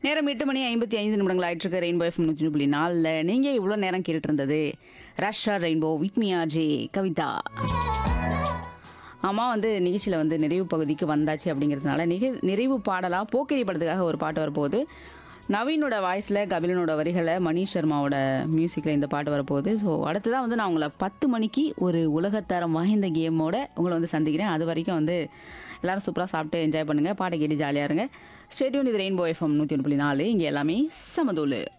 நேரம் எட்டு மணி ஐம்பத்தி ஐந்து நிமிடங்கள் ஆயிட்டிருக்கு ரெயின்போ எஃப்எம் நூற்றி புள்ளி நாலில் நீங்கள் இவ்வளோ நேரம் கேட்டுட்டு இருந்தது ரஷ்யா ரெயின்போ விக்மியா ஜே கவிதா அம்மா வந்து நிகழ்ச்சியில் வந்து நிறைவு பகுதிக்கு வந்தாச்சு அப்படிங்கிறதுனால நிக நிறைவு பாடலாக போக்கிரி படத்துக்காக ஒரு பாட்டு வரப்போகுது நவீனோட வாய்ஸில் கபிலனோட வரிகளை மணிஷ் சர்மாவோட மியூசிக்கில் இந்த பாட்டு வரப்போகுது ஸோ அடுத்ததான் வந்து நான் உங்களை பத்து மணிக்கு ஒரு உலகத்தரம் வாய்ந்த கேமோட உங்களை வந்து சந்திக்கிறேன் அது வரைக்கும் வந்து எல்லாரும் சூப்பராக சாப்பிட்டு என்ஜாய் பண்ணுங்கள் பாட்டை கேட்டு ஜாலியாக இருங்க ஸ்டேடியூன் இது ரெயின்போ எஃப்எம் நூற்றி ஒன்று புள்ளி நாலு இங்கே எல்லாமே சமதூள்